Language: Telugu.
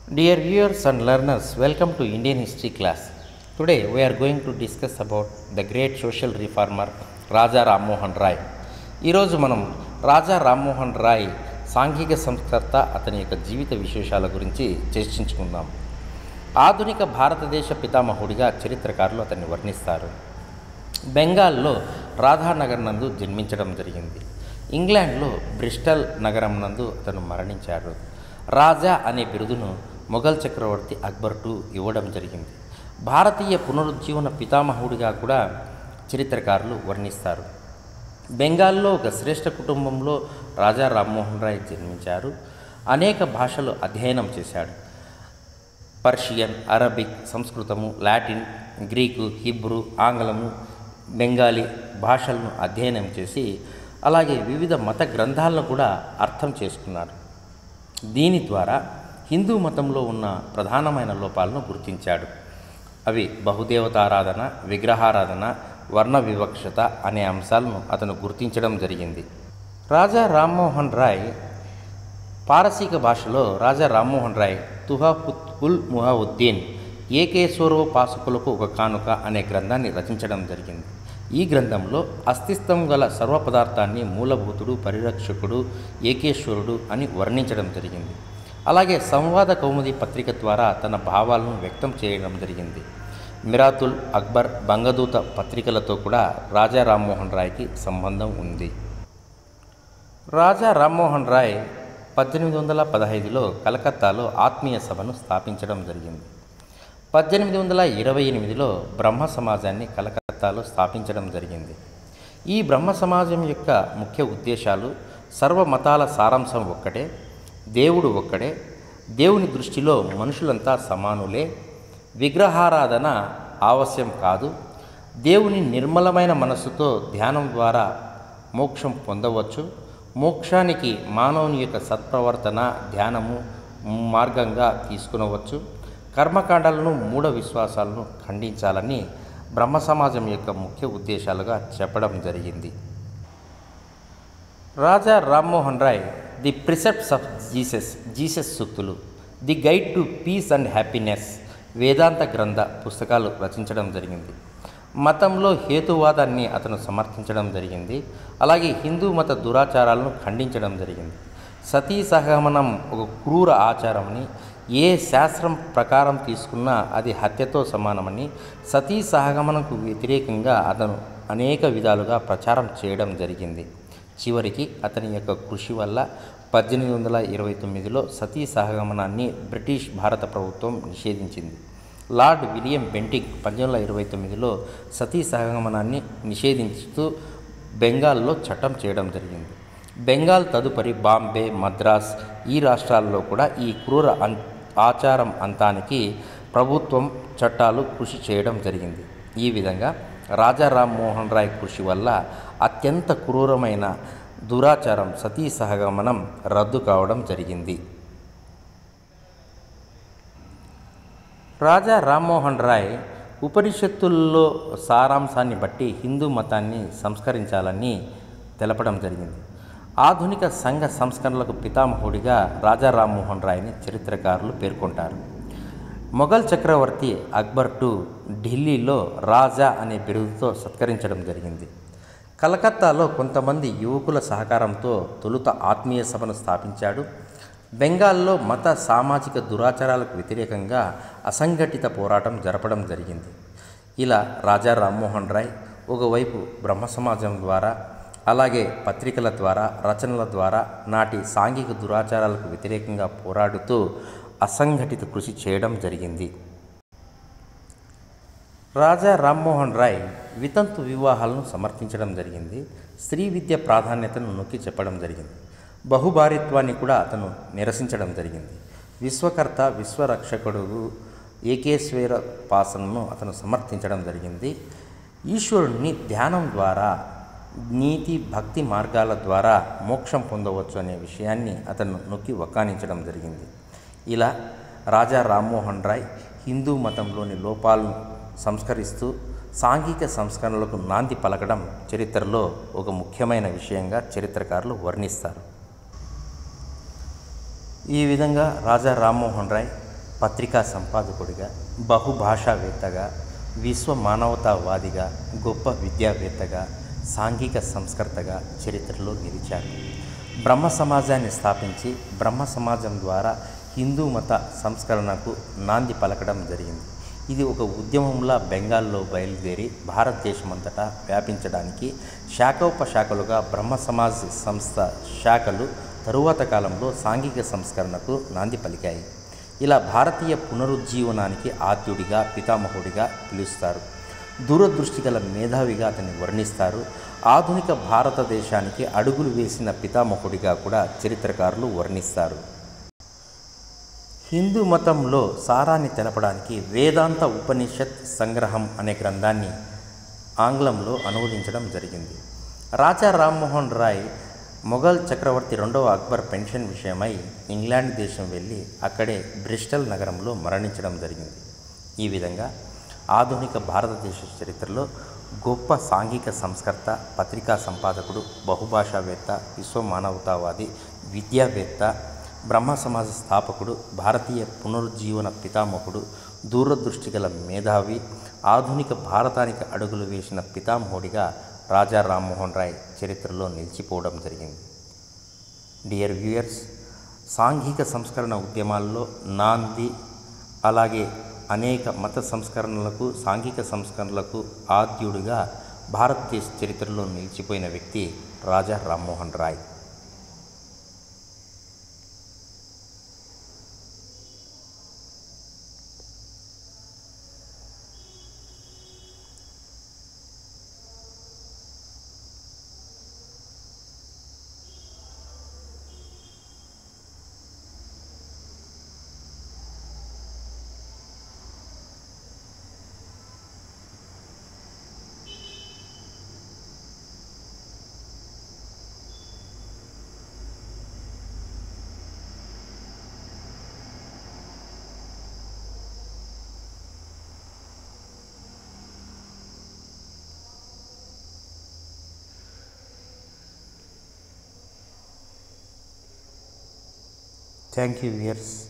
Dear viewers and learners, welcome to Indian history class. Today we are going to discuss about the great social reformer రాజా రామ్మోహన్ రాయ్ ఈరోజు మనం రాజా రామ్మోహన్ రాయ్ సాంఘిక సంస్కర్త అతని యొక్క జీవిత విశేషాల గురించి చర్చించుకుందాం ఆధునిక భారతదేశ పితామహుడిగా చరిత్రకారులు అతన్ని వర్ణిస్తారు బెంగాల్లో రాధానగర్ నందు జన్మించడం జరిగింది ఇంగ్లాండ్లో బ్రిస్టల్ నగరం నందు అతను మరణించాడు రాజా అనే బిరుదును మొఘల్ చక్రవర్తి అక్బర్ టు ఇవ్వడం జరిగింది భారతీయ పునరుజ్జీవన పితామహుడిగా కూడా చరిత్రకారులు వర్ణిస్తారు బెంగాల్లో ఒక శ్రేష్ఠ కుటుంబంలో రాజా రామ్మోహన్ రాయ్ జన్మించారు అనేక భాషలు అధ్యయనం చేశాడు పర్షియన్ అరబిక్ సంస్కృతము లాటిన్ గ్రీకు హిబ్రూ ఆంగ్లము బెంగాలీ భాషలను అధ్యయనం చేసి అలాగే వివిధ మత గ్రంథాలను కూడా అర్థం చేసుకున్నాడు దీని ద్వారా హిందూ మతంలో ఉన్న ప్రధానమైన లోపాలను గుర్తించాడు అవి బహుదేవతారాధన విగ్రహారాధన వర్ణ వివక్షత అనే అంశాలను అతను గుర్తించడం జరిగింది రాజా రామ్మోహన్ రాయ్ పారసీక భాషలో రాజా రామ్మోహన్ రాయ్ తుహాఫుత్ ఉల్ ముహావుద్దీన్ ఏకేశ్వరోపాసకులకు ఒక కానుక అనే గ్రంథాన్ని రచించడం జరిగింది ఈ గ్రంథంలో అస్తిత్వం గల సర్వ పదార్థాన్ని మూలభూతుడు పరిరక్షకుడు ఏకేశ్వరుడు అని వర్ణించడం జరిగింది అలాగే సంవాద కౌముది పత్రిక ద్వారా తన భావాలను వ్యక్తం చేయడం జరిగింది మిరాతుల్ అక్బర్ బంగదూత పత్రికలతో కూడా రాజా రామ్మోహన్ రాయ్కి సంబంధం ఉంది రాజా రామ్మోహన్ రాయ్ పద్దెనిమిది వందల పదహైదులో కలకత్తాలో ఆత్మీయ సభను స్థాపించడం జరిగింది పద్దెనిమిది వందల ఇరవై ఎనిమిదిలో బ్రహ్మ సమాజాన్ని కలకత్తాలో స్థాపించడం జరిగింది ఈ బ్రహ్మ సమాజం యొక్క ముఖ్య ఉద్దేశాలు సర్వ మతాల సారాంశం ఒక్కటే దేవుడు ఒక్కడే దేవుని దృష్టిలో మనుషులంతా సమానులే విగ్రహారాధన ఆవశ్యం కాదు దేవుని నిర్మలమైన మనస్సుతో ధ్యానం ద్వారా మోక్షం పొందవచ్చు మోక్షానికి మానవుని యొక్క సత్ప్రవర్తన ధ్యానము మార్గంగా తీసుకునవచ్చు కర్మకాండాలను మూఢ విశ్వాసాలను ఖండించాలని బ్రహ్మ సమాజం యొక్క ముఖ్య ఉద్దేశాలుగా చెప్పడం జరిగింది Raja Rammohan Roy the precepts of Jesus Jesus సూక్తులు the guide to peace and happiness వేదాంత గ్రంథ పుస్తకాలు రచించడం జరిగింది మతంలో హేతువాదాన్ని అతను సమర్థించడం జరిగింది అలాగే హిందూ మత దురాచారాలను ఖండించడం జరిగింది సతీ సహగమనం ఒక క్రూర ఆచారమని ఏ శాస్త్రం ప్రకారం తీసుకున్నా అది హత్యతో సమానమని సతీ సహగమనంకు వ్యతిరేకంగా అతను అనేక విధాలుగా ప్రచారం చేయడం జరిగింది చివరికి అతని యొక్క కృషి వల్ల పద్దెనిమిది వందల ఇరవై తొమ్మిదిలో సతీ సహగమనాన్ని బ్రిటిష్ భారత ప్రభుత్వం నిషేధించింది లార్డ్ విలియం బెంటిక్ పద్దెనిమిది వందల ఇరవై తొమ్మిదిలో సతీ సహగమనాన్ని నిషేధించుతూ బెంగాల్లో చట్టం చేయడం జరిగింది బెంగాల్ తదుపరి బాంబే మద్రాస్ ఈ రాష్ట్రాల్లో కూడా ఈ క్రూర అన్ ఆచారం అంతానికి ప్రభుత్వం చట్టాలు కృషి చేయడం జరిగింది ఈ విధంగా రాజా రామ్మోహన్ రాయ్ కృషి వల్ల అత్యంత క్రూరమైన దురాచారం సతీ సహగమనం రద్దు కావడం జరిగింది రాజా రామ్మోహన్ రాయ్ ఉపనిషత్తుల్లో సారాంశాన్ని బట్టి హిందూ మతాన్ని సంస్కరించాలని తెలపడం జరిగింది ఆధునిక సంఘ సంస్కరణలకు పితామహుడిగా రాజా రామ్మోహన్ రాయ్ని చరిత్రకారులు పేర్కొంటారు మొఘల్ చక్రవర్తి అక్బర్ టు ఢిల్లీలో రాజా అనే బిరుదుతో సత్కరించడం జరిగింది కలకత్తాలో కొంతమంది యువకుల సహకారంతో తొలుత ఆత్మీయ సభను స్థాపించాడు బెంగాల్లో మత సామాజిక దురాచారాలకు వ్యతిరేకంగా అసంఘటిత పోరాటం జరపడం జరిగింది ఇలా రాజా రామ్మోహన్ రాయ్ ఒకవైపు బ్రహ్మ సమాజం ద్వారా అలాగే పత్రికల ద్వారా రచనల ద్వారా నాటి సాంఘిక దురాచారాలకు వ్యతిరేకంగా పోరాడుతూ అసంఘటిత కృషి చేయడం జరిగింది రాజా రామ్మోహన్ రాయ్ వితంతు వివాహాలను సమర్థించడం జరిగింది స్త్రీ విద్య ప్రాధాన్యతను నొక్కి చెప్పడం జరిగింది బహుభారిత్వాన్ని కూడా అతను నిరసించడం జరిగింది విశ్వకర్త విశ్వరక్షకుడు ఏకేశ్వర పాసనను అతను సమర్థించడం జరిగింది ఈశ్వరుణ్ణి ధ్యానం ద్వారా నీతి భక్తి మార్గాల ద్వారా మోక్షం పొందవచ్చు అనే విషయాన్ని అతను నొక్కి వక్కానించడం జరిగింది ఇలా రాజా రామ్మోహన్ రాయ్ హిందూ మతంలోని లోపాలను సంస్కరిస్తూ సాంఘిక సంస్కరణలకు నాంది పలకడం చరిత్రలో ఒక ముఖ్యమైన విషయంగా చరిత్రకారులు వర్ణిస్తారు ఈ విధంగా రాజా రామ్మోహన్ రాయ్ పత్రికా సంపాదకుడిగా బహుభాషావేత్తగా విశ్వ మానవతావాదిగా గొప్ప విద్యావేత్తగా సాంఘిక సంస్కర్తగా చరిత్రలో నిలిచారు బ్రహ్మ సమాజాన్ని స్థాపించి బ్రహ్మ సమాజం ద్వారా హిందూ మత సంస్కరణకు నాంది పలకడం జరిగింది ఇది ఒక ఉద్యమంలా బెంగాల్లో బయలుదేరి భారతదేశమంతటా వ్యాపించడానికి శాఖోపశాఖలుగా బ్రహ్మ సమాజ్ సంస్థ శాఖలు తరువాత కాలంలో సాంఘిక సంస్కరణకు నాంది పలికాయి ఇలా భారతీయ పునరుజ్జీవనానికి ఆద్యుడిగా పితామహుడిగా పిలుస్తారు దూరదృష్టి గల మేధావిగా అతన్ని వర్ణిస్తారు ఆధునిక భారతదేశానికి అడుగులు వేసిన పితామహుడిగా కూడా చరిత్రకారులు వర్ణిస్తారు హిందూ మతంలో సారాన్ని తెలపడానికి వేదాంత ఉపనిషత్ సంగ్రహం అనే గ్రంథాన్ని ఆంగ్లంలో అనువదించడం జరిగింది రాజా రామ్మోహన్ రాయ్ మొఘల్ చక్రవర్తి రెండవ అక్బర్ పెన్షన్ విషయమై ఇంగ్లాండ్ దేశం వెళ్ళి అక్కడే బ్రిస్టల్ నగరంలో మరణించడం జరిగింది ఈ విధంగా ఆధునిక భారతదేశ చరిత్రలో గొప్ప సాంఘిక సంస్కర్త పత్రికా సంపాదకుడు బహుభాషావేత్త విశ్వ మానవతావాది విద్యావేత్త బ్రహ్మ సమాజ స్థాపకుడు భారతీయ పునరుజ్జీవన పితామహుడు దూరదృష్టి గల మేధావి ఆధునిక భారతానికి అడుగులు వేసిన పితామహుడిగా రాజా రామ్మోహన్ రాయ్ చరిత్రలో నిలిచిపోవడం జరిగింది డియర్ వ్యూయర్స్ సాంఘిక సంస్కరణ ఉద్యమాల్లో నాంది అలాగే అనేక మత సంస్కరణలకు సాంఘిక సంస్కరణలకు ఆద్యుడిగా భారతదేశ చరిత్రలో నిలిచిపోయిన వ్యక్తి Raja Rammohan Roy thank you viewers